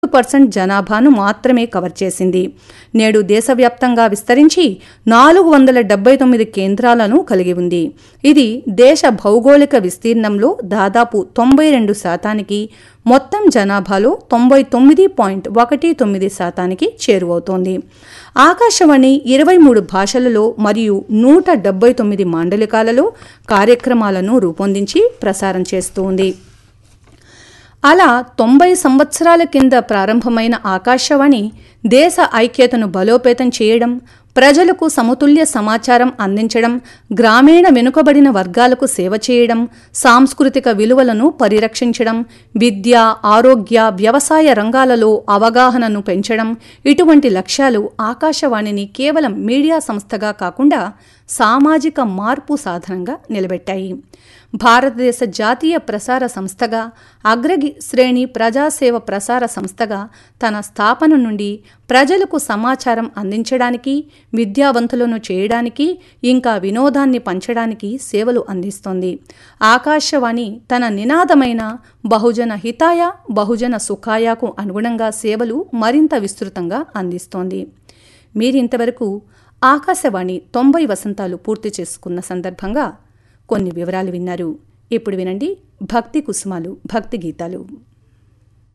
percent జనాభాను మాత్రమే cover చేసింది నేడు దేశవ్యాప్తంగా విస్తరించి నాలుగు వందల డెబ్బై తొమ్మిది కేంద్రాలను కలిగి ఉంది ఇది దేశ భౌగోళిక విస్తీర్ణంలో దాదాపు తొంభై రెండు శాతానికి మొత్తం జనాభాలో తొంభై తొమ్మిది పాయింట్ ఒకటి తొమ్మిది శాతానికి చేరువవుతోంది ఆకాశవాణి ఇరవై మూడు భాషలలో మరియు నూట డెబ్బై తొమ్మిది మాండలికాలలో కార్యక్రమాలను రూపొందించి ప్రసారం చేస్తోంది అలా తొంభై సంవత్సరాల కింద ప్రారంభమైన ఆకాశవాణి దేశ ఐక్యతను బలోపేతం చేయడం ప్రజలకు సమతుల్య సమాచారం అందించడం గ్రామీణ వెనుకబడిన వర్గాలకు సేవ చేయడం సాంస్కృతిక విలువలను పరిరక్షించడం విద్య ఆరోగ్య వ్యవసాయ రంగాలలో అవగాహనను పెంచడం ఇటువంటి లక్ష్యాలు ఆకాశవాణిని కేవలం మీడియా సంస్థగా కాకుండా సామాజిక మార్పు సాధనంగా నిలబెట్టాయి భారతదేశ జాతీయ ప్రసార సంస్థగా అగ్రగి శ్రేణి ప్రజాసేవ ప్రసార సంస్థగా తన స్థాపన నుండి ప్రజలకు సమాచారం అందించడానికి విద్యావంతులను చేయడానికి ఇంకా వినోదాన్ని పంచడానికి సేవలు అందిస్తోంది ఆకాశవాణి తన నినాదమైన బహుజన హితాయ బహుజన సుఖాయకు అనుగుణంగా సేవలు మరింత విస్తృతంగా అందిస్తోంది మీరింతవరకు ఆకాశవాణి తొంభై వసంతాలు పూర్తి చేసుకున్న సందర్భంగా కొన్ని వివరాలు విన్నారు ఇప్పుడు వినండి భక్తి కుసుమాలు భక్తి గీతాలు